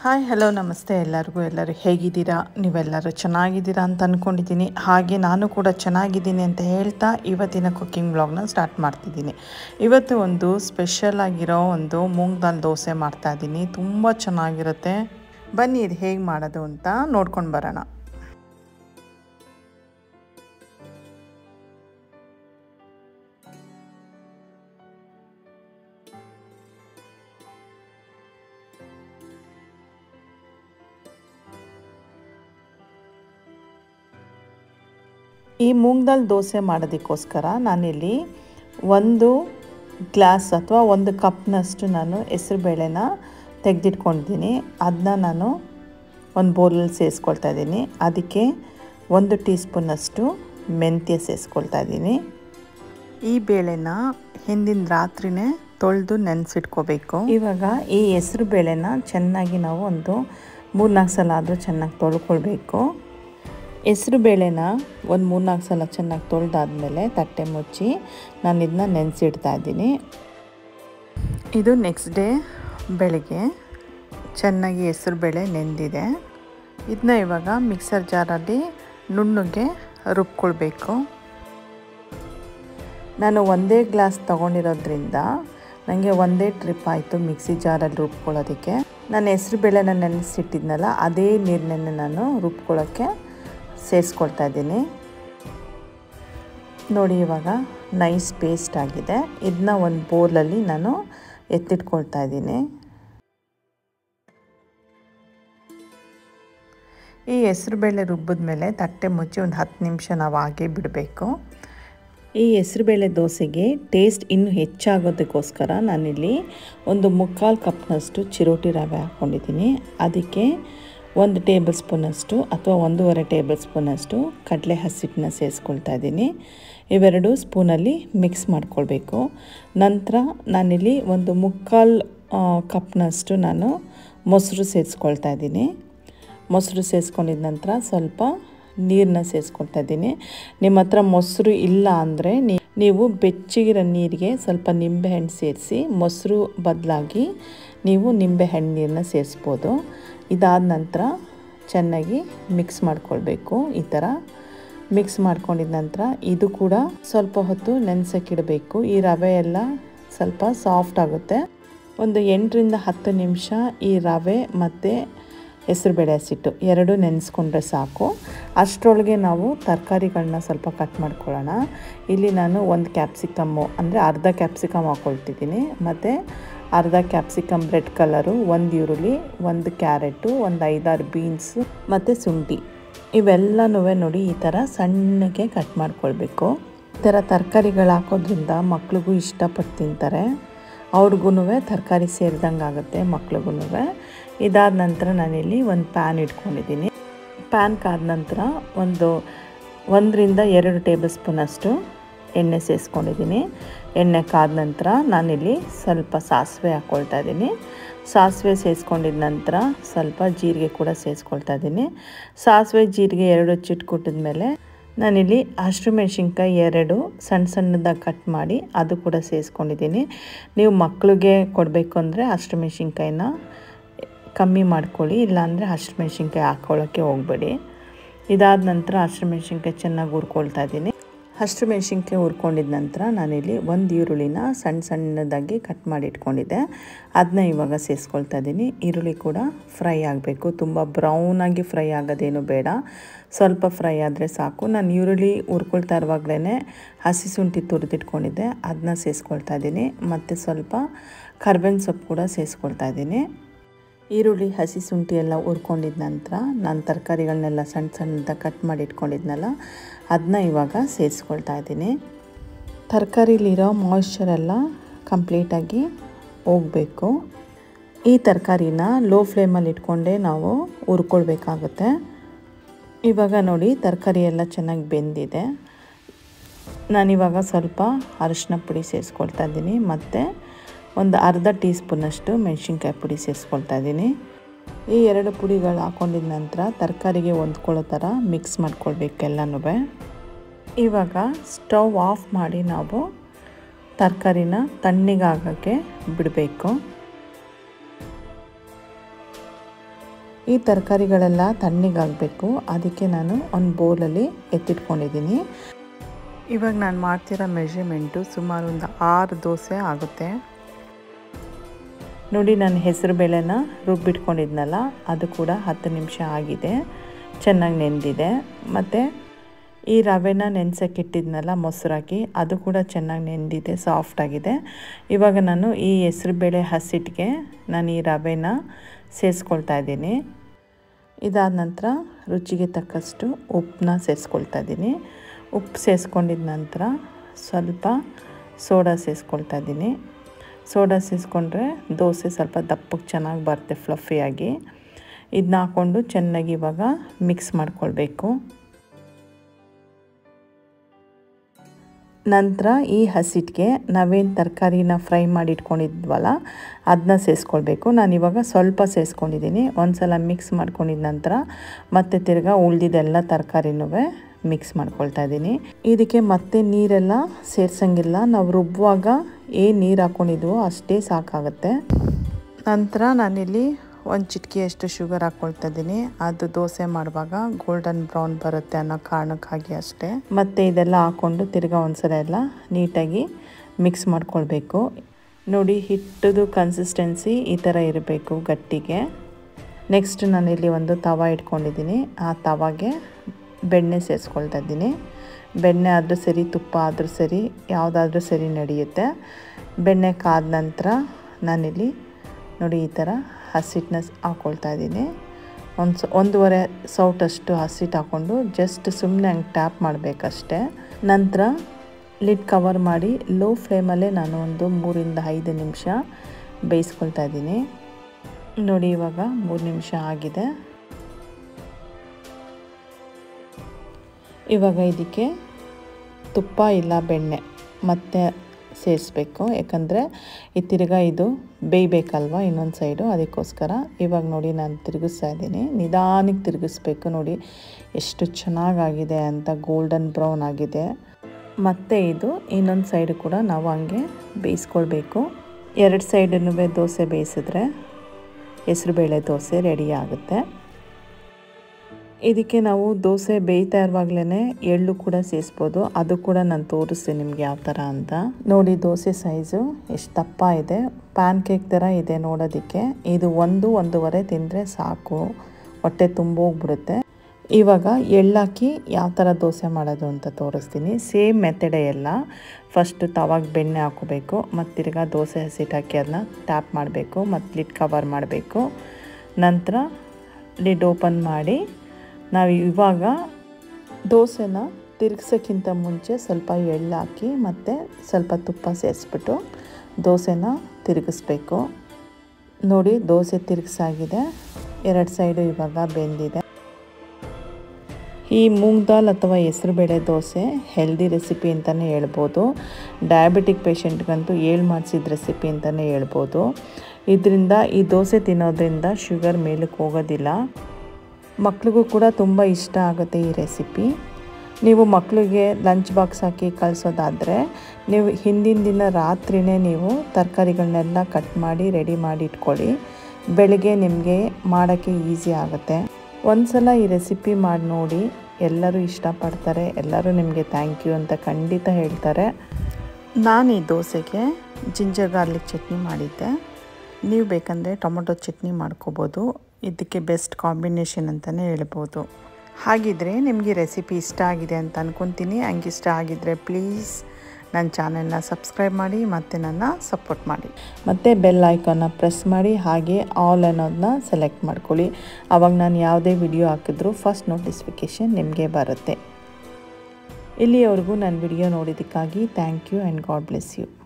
hi hello ನಮಸ್ತೆ ಎಲ್ಲರಿಗೂ ಎಲ್ಲರೂ ಹೇಗಿದ್ದೀರಾ ನೀವೆಲ್ಲರೂ ಚೆನ್ನಾಗಿದ್ದೀರಾ ಅಂತ ಅಂದ್ಕೊಂಡಿದ್ದೀನಿ ಹಾಗೆ ನಾನು ಕೂಡ ಚೆನ್ನಾಗಿದ್ದೀನಿ ಅಂತ ಹೇಳ್ತಾ ಇವತ್ತಿನ ಕುಕ್ಕಿಂಗ್ ಬ್ಲಾಗ್ನ ಸ್ಟಾರ್ಟ್ ಮಾಡ್ತಿದ್ದೀನಿ ಇವತ್ತು ಒಂದು ಸ್ಪೆಷಲ್ ಆಗಿರೋ ಒಂದು ಮೂಂಗ್ ದಾಲ್ ದೋಸೆ ಮಾಡ್ತಾಯಿದ್ದೀನಿ ತುಂಬ ಚೆನ್ನಾಗಿರುತ್ತೆ ಬನ್ನಿ ಇದು ಹೇಗೆ ಮಾಡೋದು ಅಂತ ನೋಡ್ಕೊಂಡು ಬರೋಣ ಈ ಮೂಂಗ್ ದಾಲ್ ದೋಸೆ ಮಾಡೋದಕ್ಕೋಸ್ಕರ ನಾನಿಲ್ಲಿ ಒಂದು ಗ್ಲಾಸ್ ಅಥವಾ ಒಂದು ಕಪ್ನಷ್ಟು ನಾನು ಹೆಸರುಬೇಳೆನ ತೆಗೆದಿಟ್ಕೊಂಡಿದ್ದೀನಿ ಅದನ್ನ ನಾನು ಒಂದು ಬೌಲಲ್ಲಿ ಸೇರಿಸ್ಕೊಳ್ತಾ ಇದ್ದೀನಿ ಅದಕ್ಕೆ ಒಂದು ಟೀ ಸ್ಪೂನಷ್ಟು ಮೆಂತ್ಯ ಸೇರಿಸ್ಕೊಳ್ತಾ ಇದ್ದೀನಿ ಈ ಬೇಳೆನ ಹಿಂದಿನ ರಾತ್ರಿನೇ ತೊಳೆದು ನೆನೆಸಿಟ್ಕೋಬೇಕು ಇವಾಗ ಈ ಹೆಸರು ಬೇಳೆನ ಚೆನ್ನಾಗಿ ನಾವು ಒಂದು ಮೂರ್ನಾಲ್ಕು ಸಲ ಆದರೂ ಚೆನ್ನಾಗಿ ತೊಳ್ಕೊಳ್ಬೇಕು ಹೆಸರು ಬೇಳೆನ ಒಂದು ಮೂರ್ನಾಲ್ಕು ಸಲ ಚೆನ್ನಾಗಿ ತೊಳೆದಾದ್ಮೇಲೆ ತಟ್ಟೆ ಮುಚ್ಚಿ ನಾನು ಇದನ್ನ ನೆನೆಸಿಡ್ತಾ ಇದ್ದೀನಿ ಇದು ನೆಕ್ಸ್ಟ್ ಡೇ ಬೆಳಗ್ಗೆ ಚೆನ್ನಾಗಿ ಹೆಸರು ಬೇಳೆ ನೆಂದಿದೆ ಇದನ್ನ ಇವಾಗ ಮಿಕ್ಸರ್ ಜಾರಲ್ಲಿ ನುಣ್ಣಗೆ ರುಬ್ಕೊಳ್ಬೇಕು ನಾನು ಒಂದೇ ಗ್ಲಾಸ್ ತೊಗೊಂಡಿರೋದ್ರಿಂದ ನನಗೆ ಒಂದೇ ಟ್ರಿಪ್ ಆಯಿತು ಮಿಕ್ಸಿ ಜಾರಲ್ಲಿ ರುಬ್ಕೊಳ್ಳೋದಕ್ಕೆ ನಾನು ಹೆಸರು ಬೇಳೆನ ನೆನೆಸಿಟ್ಟಿದ್ನಲ್ಲ ಅದೇ ನೀರನ್ನೇ ನಾನು ರುಬ್ಕೊಳ್ಳೋಕ್ಕೆ ಸೇರಿಸ್ಕೊಳ್ತಾ ಇದ್ದೀನಿ ನೋಡಿ ಇವಾಗ ನೈಸ್ ಪೇಸ್ಟ್ ಆಗಿದೆ ಇದನ್ನ ಒಂದು ಬೌಲಲ್ಲಿ ನಾನು ಎತ್ತಿಟ್ಕೊಳ್ತಾ ಇದ್ದೀನಿ ಈ ಹೆಸರುಬೇಳೆ ರುಬ್ಬಿದ ಮೇಲೆ ತಟ್ಟೆ ಮುಚ್ಚಿ ಒಂದು ಹತ್ತು ನಿಮಿಷ ನಾವು ಹಾಗೆ ಬಿಡಬೇಕು ಈ ಹೆಸರುಬೇಳೆ ದೋಸೆಗೆ ಟೇಸ್ಟ್ ಇನ್ನೂ ಹೆಚ್ಚಾಗೋದಕ್ಕೋಸ್ಕರ ನಾನಿಲ್ಲಿ ಒಂದು ಮುಕ್ಕಾಲು ಕಪ್ನಷ್ಟು ಚಿರೋಟಿ ರವೆ ಹಾಕ್ಕೊಂಡಿದ್ದೀನಿ ಅದಕ್ಕೆ ಒಂದು ಟೇಬಲ್ ಸ್ಪೂನಷ್ಟು ಅಥವಾ ಒಂದೂವರೆ ಟೇಬಲ್ ಸ್ಪೂನಷ್ಟು ಕಡಲೆ ಹಸಿಟ್ಟನ್ನ ಸೇರಿಸ್ಕೊಳ್ತಾ ಇದ್ದೀನಿ ಇವೆರಡು ಸ್ಪೂನಲ್ಲಿ ಮಿಕ್ಸ್ ಮಾಡ್ಕೊಳ್ಬೇಕು ನಂತರ ನಾನಿಲ್ಲಿ ಒಂದು ಮುಕ್ಕಾಲು ಕಪ್ನಷ್ಟು ನಾನು ಮೊಸರು ಸೇರಿಸ್ಕೊಳ್ತಾ ಇದ್ದೀನಿ ಮೊಸರು ಸೇರಿಸ್ಕೊಂಡಿದ ನಂತರ ಸ್ವಲ್ಪ ನೀರನ್ನ ಸೇರಿಸ್ಕೊಳ್ತಾ ಇದ್ದೀನಿ ನಿಮ್ಮ ಹತ್ರ ಮೊಸರು ಇಲ್ಲ ಅಂದರೆ ನೀವು ಬೆಚ್ಚಗಿರೋ ನೀರಿಗೆ ಸ್ವಲ್ಪ ನಿಂಬೆಹಣ್ಣು ಸೇರಿಸಿ ಮೊಸರು ಬದಲಾಗಿ ನೀವು ನಿಂಬೆಹಣ್ಣು ನೀರನ್ನ ಸೇರಿಸ್ಬೋದು ಇದಾದ ನಂತರ ಚೆನ್ನಾಗಿ ಮಿಕ್ಸ್ ಮಾಡ್ಕೊಳ್ಬೇಕು ಈ ಥರ ಮಿಕ್ಸ್ ಮಾಡ್ಕೊಂಡಿದ ನಂತರ ಇದು ಕೂಡ ಸ್ವಲ್ಪ ಹೊತ್ತು ನೆನೆಸೋಕ್ಕಿಡಬೇಕು ಈ ರವೆ ಎಲ್ಲ ಸ್ವಲ್ಪ ಸಾಫ್ಟ್ ಆಗುತ್ತೆ ಒಂದು ಎಂಟರಿಂದ ಹತ್ತು ನಿಮಿಷ ಈ ರವೆ ಮತ್ತು ಹೆಸರುಬೇಳೆ ಹಸಿಟ್ಟು ಎರಡು ನೆನೆಸ್ಕೊಂಡ್ರೆ ಸಾಕು ಅಷ್ಟರೊಳಗೆ ನಾವು ತರಕಾರಿಗಳನ್ನ ಸ್ವಲ್ಪ ಕಟ್ ಮಾಡ್ಕೊಳ್ಳೋಣ ಇಲ್ಲಿ ನಾನು ಒಂದು ಕ್ಯಾಪ್ಸಿಕಮ್ಮು ಅಂದರೆ ಅರ್ಧ ಕ್ಯಾಪ್ಸಿಕಮ್ ಹಾಕ್ಕೊಳ್ತಿದ್ದೀನಿ ಮತ್ತು ಅರ್ಧ ಕ್ಯಾಪ್ಸಿಕಮ್ ರೆಡ್ ಕಲರು ಒಂದು ಈರುಳ್ಳಿ ಒಂದು ಕ್ಯಾರೆಟು ಒಂದು ಐದಾರು ಬೀನ್ಸು ಮತ್ತು ಶುಂಠಿ ಇವೆಲ್ಲನೂ ನೋಡಿ ಈ ಥರ ಸಣ್ಣಗೆ ಕಟ್ ಮಾಡ್ಕೊಳ್ಬೇಕು ಈ ಥರ ತರಕಾರಿಗಳು ಹಾಕೋದ್ರಿಂದ ಮಕ್ಳಿಗೂ ಇಷ್ಟಪಟ್ಟು ತಿಂತಾರೆ ಅವ್ರಿಗೂ ತರಕಾರಿ ಸೇರಿದಂಗೆ ಆಗುತ್ತೆ ಮಕ್ಳಿಗೂ ಇದಾದ ನಂತರ ನಾನಿಲ್ಲಿ ಒಂದು ಪ್ಯಾನ್ ಇಟ್ಕೊಂಡಿದ್ದೀನಿ ಪ್ಯಾನ್ ಕಾದ ನಂತರ ಒಂದು ಒಂದರಿಂದ ಎರಡು ಟೇಬಲ್ ಸ್ಪೂನಷ್ಟು ಎಣ್ಣೆ ಸೇರಿಸ್ಕೊಂಡಿದ್ದೀನಿ ಎಣ್ಣೆ ಕಾದ ನಂತರ ನಾನಿಲ್ಲಿ ಸ್ವಲ್ಪ ಸಾಸಿವೆ ಹಾಕ್ಕೊಳ್ತಾ ಇದ್ದೀನಿ ಸಾಸಿವೆ ಸೇರಿಸ್ಕೊಂಡಿದ ನಂತರ ಸ್ವಲ್ಪ ಜೀರಿಗೆ ಕೂಡ ಸೇರಿಸ್ಕೊಳ್ತಾ ಇದ್ದೀನಿ ಸಾಸಿವೆ ಜೀರಿಗೆ ಎರಡು ಚಿಟ್ಕುಟ್ಟಿದ ಮೇಲೆ ನಾನಿಲ್ಲಿ ಹಸಿರು ಮೆಣಸಿನ್ಕಾಯಿ ಎರಡು ಸಣ್ಣ ಸಣ್ಣದಾಗಿ ಕಟ್ ಮಾಡಿ ಅದು ಕೂಡ ಸೇರಿಸ್ಕೊಂಡಿದ್ದೀನಿ ನೀವು ಮಕ್ಕಳಿಗೆ ಕೊಡಬೇಕು ಅಂದರೆ ಹಸಿರು ಮೆಣಸಿನ್ಕಾಯಿನ ಕಮ್ಮಿ ಮಾಡ್ಕೊಳ್ಳಿ ಇಲ್ಲಾಂದರೆ ಹಸಿರು ಮೆಣಸಿನ್ಕಾಯಿ ಹಾಕ್ಕೊಳ್ಳೋಕ್ಕೆ ಹೋಗಬೇಡಿ ಇದಾದ ನಂತರ ಹಸಿರು ಮೆಣಸಿನ್ಕಾಯಿ ಚೆನ್ನಾಗಿ ಹುರ್ಕೊಳ್ತಾ ಇದ್ದೀನಿ ಹಸಿರು ಮೆಣಸಿನ್ಕಾಯಿ ಹುರ್ಕೊಂಡಿದ ನಂತರ ನಾನಿಲ್ಲಿ ಒಂದು ಈರುಳ್ಳಿನ ಸಣ್ಣ ಸಣ್ಣದಾಗಿ ಕಟ್ ಮಾಡಿ ಇಟ್ಕೊಂಡಿದ್ದೆ ಅದನ್ನ ಇವಾಗ ಸೇರಿಸ್ಕೊಳ್ತಾ ಇದ್ದೀನಿ ಈರುಳ್ಳಿ ಕೂಡ ಫ್ರೈ ಆಗಬೇಕು ತುಂಬ ಬ್ರೌನಾಗಿ ಫ್ರೈ ಆಗೋದೇನು ಬೇಡ ಸ್ವಲ್ಪ ಫ್ರೈ ಆದರೆ ಸಾಕು ನಾನು ಈರುಳ್ಳಿ ಹುರ್ಕೊಳ್ತಾ ಇರುವಾಗಲೇ ಹಸಿ ಶುಂಠಿ ತುರಿದಿಟ್ಕೊಂಡಿದ್ದೆ ಅದನ್ನ ಸೇರಿಸ್ಕೊಳ್ತಾ ಇದ್ದೀನಿ ಮತ್ತು ಸ್ವಲ್ಪ ಕರ್ಬೇವಿನ ಸೊಪ್ಪು ಕೂಡ ಸೇರಿಸ್ಕೊಳ್ತಾ ಇದ್ದೀನಿ ಈರುಳ್ಳಿ ಹಸಿ ಶುಂಠಿ ಎಲ್ಲ ಹುರ್ಕೊಂಡಿದ ನಂತರ ನಾನು ತರಕಾರಿಗಳನ್ನೆಲ್ಲ ಸಣ್ಣ ಸಣ್ಣದಾಗಿ ಕಟ್ ಮಾಡಿ ಇಟ್ಕೊಂಡಿದ್ನಲ್ಲ ಅದನ್ನ ಇವಾಗ ಸೇರಿಸ್ಕೊಳ್ತಾ ಇದ್ದೀನಿ ತರಕಾರಿಲಿರೋ ಮಾಯ್ಶ್ಚರೆಲ್ಲ ಕಂಪ್ಲೀಟಾಗಿ ಹೋಗಬೇಕು ಈ ತರಕಾರಿನ ಲೋ ಫ್ಲೇಮಲ್ಲಿ ಇಟ್ಕೊಂಡೇ ನಾವು ಹುರ್ಕೊಳ್ಬೇಕಾಗುತ್ತೆ ಇವಾಗ ನೋಡಿ ತರಕಾರಿ ಎಲ್ಲ ಚೆನ್ನಾಗಿ ಬೆಂದಿದೆ ನಾನಿವಾಗ ಸ್ವಲ್ಪ ಅರಿಶಿನ ಪುಡಿ ಸೇರಿಸ್ಕೊಳ್ತಾ ಇದ್ದೀನಿ ಮತ್ತು ಒಂದು ಅರ್ಧ ಟೀ ಸ್ಪೂನಷ್ಟು ಮೆಣಸಿನ್ಕಾಯಿ ಪುಡಿ ಸೇರಿಸ್ಕೊಳ್ತಾ ಇದ್ದೀನಿ ಈ ಎರಡು ಪುಡಿಗಳು ಹಾಕೊಂಡಿದ ನಂತರ ತರಕಾರಿಗೆ ಹೊಂದ್ಕೊಳ್ಳೋ ಥರ ಮಿಕ್ಸ್ ಮಾಡ್ಕೊಳ್ಬೇಕು ಎಲ್ಲನೂ ಇವಾಗ ಸ್ಟವ್ ಆಫ್ ಮಾಡಿ ನಾವು ತರಕಾರಿನ ತಣ್ಣಗಾಗೋಕ್ಕೆ ಬಿಡಬೇಕು ಈ ತರಕಾರಿಗಳೆಲ್ಲ ತಣ್ಣಗಾಗಬೇಕು ಅದಕ್ಕೆ ನಾನು ಒಂದು ಬೌಲಲ್ಲಿ ಎತ್ತಿಟ್ಕೊಂಡಿದ್ದೀನಿ ಇವಾಗ ನಾನು ಮಾಡ್ತಿರೋ ಮೆಷರ್ಮೆಂಟು ಸುಮಾರು ಒಂದು ಆರು ದೋಸೆ ಆಗುತ್ತೆ ನೋಡಿ ನಾನು ಹೆಸರು ಬೇಳೆನ ರುಬ್ಬಿಟ್ಕೊಂಡಿದ್ನಲ್ಲ ಅದು ಕೂಡ ಹತ್ತು ನಿಮಿಷ ಆಗಿದೆ ಚೆನ್ನಾಗಿ ನೆಂದಿದೆ ಮತ್ತು ಈ ರವೆನ ನೆನೆಸೋಕ್ಕಿಟ್ಟಿದ್ನಲ್ಲ ಮೊಸರಾಕಿ ಅದು ಕೂಡ ಚೆನ್ನಾಗಿ ನೆಂದಿದೆ ಸಾಫ್ಟಾಗಿದೆ ಇವಾಗ ನಾನು ಈ ಹೆಸರು ಬೇಳೆ ಹಸಿಟ್ಟಿಗೆ ನಾನು ಈ ರವೆನ ಸೇರಿಸ್ಕೊಳ್ತಾ ಇದ್ದೀನಿ ಇದಾದ ನಂತರ ರುಚಿಗೆ ತಕ್ಕಷ್ಟು ಉಪ್ಪನ್ನ ಸೇರಿಸ್ಕೊಳ್ತಾ ಇದ್ದೀನಿ ಉಪ್ಪು ಸೇರಿಸ್ಕೊಂಡಿದ ನಂತರ ಸ್ವಲ್ಪ ಸೋಡಾ ಸೇರಿಸ್ಕೊಳ್ತಾ ಇದ್ದೀನಿ ಸೋಡಾ ಸೇರಿಸ್ಕೊಂಡ್ರೆ ದೋಸೆ ಸ್ವಲ್ಪ ದಪ್ಪಕ್ಕೆ ಚೆನ್ನಾಗಿ ಬರುತ್ತೆ ಫ್ಲಫಿಯಾಗಿ ಇದನ್ನ ಹಾಕ್ಕೊಂಡು ಚೆನ್ನಾಗಿ ಇವಾಗ ಮಿಕ್ಸ್ ಮಾಡ್ಕೊಳ್ಬೇಕು ನಂತರ ಈ ಹಸಿಟ್ಟಿಗೆ ನಾವೇನು ತರಕಾರಿನ ಫ್ರೈ ಮಾಡಿ ಇಟ್ಕೊಂಡಿದ್ವಲ್ಲ ಅದನ್ನ ಸೇರಿಸ್ಕೊಳ್ಬೇಕು ನಾನು ಇವಾಗ ಸ್ವಲ್ಪ ಸೇರಿಸ್ಕೊಂಡಿದ್ದೀನಿ ಒಂದು ಸಲ ಮಿಕ್ಸ್ ಮಾಡ್ಕೊಂಡಿದ ನಂತರ ಮತ್ತೆ ತಿರ್ಗಾ ಉಳ್ದಿದ್ದೆಲ್ಲ ತರಕಾರಿನೂ ಮಿಕ್ಸ್ ಮಾಡ್ಕೊಳ್ತಾ ಇದ್ದೀನಿ ಇದಕ್ಕೆ ಮತ್ತೆ ನೀರೆಲ್ಲ ಸೇರ್ಸಂಗಿಲ್ಲ ನಾವು ರುಬ್ಬುವಾಗ ಏನು ನೀರು ಹಾಕ್ಕೊಂಡಿದ್ವೋ ಅಷ್ಟೇ ಸಾಕಾಗುತ್ತೆ ನಂತರ ನಾನಿಲ್ಲಿ ಒಂದು ಚಿಟಿಕೆಯಷ್ಟು ಶುಗರ್ ಹಾಕ್ಕೊಳ್ತಾ ಇದ್ದೀನಿ ಅದು ದೋಸೆ ಮಾಡುವಾಗ ಗೋಲ್ಡನ್ ಬ್ರೌನ್ ಬರುತ್ತೆ ಅನ್ನೋ ಕಾರಣಕ್ಕಾಗಿ ಅಷ್ಟೇ ಮತ್ತು ಇದೆಲ್ಲ ಹಾಕ್ಕೊಂಡು ತಿರ್ಗಾ ಒಂದ್ಸಲ ಎಲ್ಲ ನೀಟಾಗಿ ಮಿಕ್ಸ್ ಮಾಡ್ಕೊಳ್ಬೇಕು ನೋಡಿ ಹಿಟ್ಟದು ಕನ್ಸಿಸ್ಟೆನ್ಸಿ ಈ ಥರ ಇರಬೇಕು ಗಟ್ಟಿಗೆ ನೆಕ್ಸ್ಟ್ ನಾನಿಲ್ಲಿ ಒಂದು ತವ ಇಟ್ಕೊಂಡಿದ್ದೀನಿ ಆ ತವಾಗೆ ಬೆಣ್ಣೆ ಸೇರಿಸ್ಕೊಳ್ತಾ ಇದ್ದೀನಿ ಬೆಣ್ಣೆ ಆದರೂ ಸರಿ ತುಪ್ಪ ಆದರೂ ಸರಿ ಯಾವುದಾದ್ರೂ ಸರಿ ನಡೆಯುತ್ತೆ ಬೆಣ್ಣೆ ಕಾದ ನಂತರ ನಾನಿಲ್ಲಿ ನೋಡಿ ಈ ಥರ ಹಸಿಟ್ಟನ್ನ ಹಾಕ್ಕೊಳ್ತಾ ಇದ್ದೀನಿ ಒಂದು ಸ ಒಂದೂವರೆ ಸೌಟಷ್ಟು ಹಸಿಟ್ಟು ಹಾಕ್ಕೊಂಡು ಜಸ್ಟ್ ಸುಮ್ಮನೆ ಹಂಗೆ ಟ್ಯಾಪ್ ಮಾಡಬೇಕಷ್ಟೆ ನಂತರ ಲಿಡ್ ಕವರ್ ಮಾಡಿ ಲೋ ಫ್ಲೇಮಲ್ಲೇ ನಾನು ಒಂದು ಮೂರಿಂದ ಐದು ನಿಮಿಷ ಬೇಯಿಸ್ಕೊಳ್ತಾ ಇದ್ದೀನಿ ನೋಡಿ ಇವಾಗ ಮೂರು ನಿಮಿಷ ಆಗಿದೆ ಇವಾಗ ಇದಕ್ಕೆ ತುಪ್ಪ ಇಲ್ಲ ಬೆಣ್ಣೆ ಮತ್ತೆ ಸೇರಿಸ್ಬೇಕು ಯಾಕಂದರೆ ಈ ತಿರ್ಗಾ ಇದು ಬೇಯಬೇಕಲ್ವ ಇನ್ನೊಂದು ಸೈಡು ಅದಕ್ಕೋಸ್ಕರ ಇವಾಗ ನೋಡಿ ನಾನು ತಿರುಗಿಸ್ತಾ ಇದ್ದೀನಿ ನಿಧಾನಕ್ಕೆ ತಿರುಗಿಸ್ಬೇಕು ನೋಡಿ ಎಷ್ಟು ಚೆನ್ನಾಗಾಗಿದೆ ಅಂತ ಗೋಲ್ಡನ್ ಬ್ರೌನ್ ಆಗಿದೆ ಮತ್ತು ಇದು ಇನ್ನೊಂದು ಸೈಡು ಕೂಡ ನಾವು ಹಂಗೆ ಬೇಯಿಸ್ಕೊಳ್ಬೇಕು ಎರಡು ಸೈಡನ್ನೂ ದೋಸೆ ಬೇಯಿಸಿದ್ರೆ ಹೆಸರುಬೇಳೆ ದೋಸೆ ರೆಡಿ ಆಗುತ್ತೆ ಇದಕ್ಕೆ ನಾವು ದೋಸೆ ಬೇಯ್ತಾ ಇರುವಾಗಲೇ ಎಳ್ಳು ಕೂಡ ಸೇರಿಸ್ಬೋದು ಅದು ಕೂಡ ನಾನು ತೋರಿಸ್ತೀನಿ ನಿಮ್ಗೆ ಯಾವ ಥರ ಅಂತ ನೋಡಿ ದೋಸೆ ಸೈಜು ಎಷ್ಟು ದಪ್ಪ ಇದೆ ಪ್ಯಾನ್ ಕೇಕ್ ಥರ ಇದೆ ನೋಡೋದಕ್ಕೆ ಇದು ಒಂದು ಒಂದೂವರೆ ತಿಂದರೆ ಸಾಕು ಹೊಟ್ಟೆ ತುಂಬೋಗ್ಬಿಡುತ್ತೆ ಇವಾಗ ಎಳ್ಳಾಕಿ ಯಾವ ಥರ ದೋಸೆ ಮಾಡೋದು ಅಂತ ತೋರಿಸ್ತೀನಿ ಸೇಮ್ ಮೆಥಡೇ ಎಲ್ಲ ಫಸ್ಟ್ ತವಾಗ ಬೆಣ್ಣೆ ಹಾಕೋಬೇಕು ಮತ್ತು ತಿರ್ಗಾ ದೋಸೆ ಹಸಿಟ್ಟು ಹಾಕಿ ಅದನ್ನ ಟ್ಯಾಪ್ ಮಾಡಬೇಕು ಮತ್ತು ಲಿಡ್ ಕವರ್ ಮಾಡಬೇಕು ನಂತರ ಲಿಡ್ ಓಪನ್ ಮಾಡಿ ನಾವು ಇವಾಗ ದೋಸೆನ ತಿರುಗ್ಸೋಕ್ಕಿಂತ ಮುಂಚೆ ಸ್ವಲ್ಪ ಎಳ್ಳು ಹಾಕಿ ಮತ್ತು ಸ್ವಲ್ಪ ತುಪ್ಪ ಸೇರಿಸ್ಬಿಟ್ಟು ದೋಸೆನ ತಿರುಗಿಸ್ಬೇಕು ನೋಡಿ ದೋಸೆ ತಿರುಗಿಸಾಗಿದೆ ಎರಡು ಸೈಡು ಇವಾಗ ಬೆಂದಿದೆ ಈ ಮೂಂಗ್ ದಾಲ್ ಅಥವಾ ಹೆಸರುಬೇಳೆ ದೋಸೆ ಹೆಲ್ದಿ ರೆಸಿಪಿ ಅಂತಲೇ ಹೇಳ್ಬೋದು ಡಯಾಬಿಟಿಕ್ ಪೇಷಂಟ್ಗಂತೂ ಏಳು ಮಾಡಿಸಿದ ರೆಸಿಪಿ ಅಂತಲೇ ಹೇಳ್ಬೋದು ಇದರಿಂದ ಈ ದೋಸೆ ತಿನ್ನೋದ್ರಿಂದ ಶುಗರ್ ಮೇಲಕ್ಕೆ ಹೋಗೋದಿಲ್ಲ ಮಕ್ಳಿಗೂ ಕೂಡ ತುಂಬ ಇಷ್ಟ ಆಗುತ್ತೆ ಈ ರೆಸಿಪಿ ನೀವು ಮಕ್ಕಳಿಗೆ ಲಂಚ್ ಬಾಕ್ಸ್ ಹಾಕಿ ಕಳಿಸೋದಾದರೆ ನೀವು ಹಿಂದಿನ ದಿನ ರಾತ್ರಿಯೇ ನೀವು ತರಕಾರಿಗಳನ್ನೆಲ್ಲ ಕಟ್ ಮಾಡಿ ರೆಡಿ ಮಾಡಿ ಇಟ್ಕೊಳ್ಳಿ ಬೆಳಗ್ಗೆ ನಿಮಗೆ ಮಾಡೋಕ್ಕೆ ಈಸಿ ಆಗುತ್ತೆ ಒಂದು ಸಲ ಈ ರೆಸಿಪಿ ಮಾಡಿ ನೋಡಿ ಎಲ್ಲರೂ ಇಷ್ಟಪಡ್ತಾರೆ ಎಲ್ಲರೂ ನಿಮಗೆ ಥ್ಯಾಂಕ್ ಯು ಅಂತ ಖಂಡಿತ ಹೇಳ್ತಾರೆ ನಾನು ಈ ದೋಸೆಗೆ ಜಿಂಜರ್ ಗಾರ್ಲಿಕ್ ಚಟ್ನಿ ಮಾಡಿದ್ದೆ ನೀವು ಬೇಕಂದರೆ ಟೊಮೊಟೊ ಚಟ್ನಿ ಮಾಡ್ಕೋಬೋದು ಇದಕ್ಕೆ ಬೆಸ್ಟ್ ಕಾಂಬಿನೇಷನ್ ಅಂತಲೇ ಹೇಳ್ಬೋದು ಹಾಗಿದ್ರೆ ನಿಮಗೆ ರೆಸಿಪಿ ಇಷ್ಟ ಆಗಿದೆ ಅಂತ ಅಂದ್ಕೊತೀನಿ ಹಂಗೆ ಇಷ್ಟ ಆಗಿದ್ದರೆ ಪ್ಲೀಸ್ ನನ್ನ ಚಾನೆಲ್ನ ಸಬ್ಸ್ಕ್ರೈಬ್ ಮಾಡಿ ಮತ್ತು ನನ್ನ ಸಪೋರ್ಟ್ ಮಾಡಿ ಮತ್ತು ಬೆಲ್ ಐಕಾನ್ನ ಪ್ರೆಸ್ ಮಾಡಿ ಹಾಗೆ ಆಲ್ ಅನ್ನೋದನ್ನ ಸೆಲೆಕ್ಟ್ ಮಾಡ್ಕೊಳ್ಳಿ ಆವಾಗ ನಾನು ಯಾವುದೇ ವಿಡಿಯೋ ಹಾಕಿದ್ರೂ ಫಸ್ಟ್ ನೋಟಿಫಿಕೇಷನ್ ನಿಮಗೆ ಬರುತ್ತೆ ಇಲ್ಲಿಯವರೆಗೂ ನನ್ನ ವಿಡಿಯೋ ನೋಡಿದ್ದಕ್ಕಾಗಿ thank you and God bless you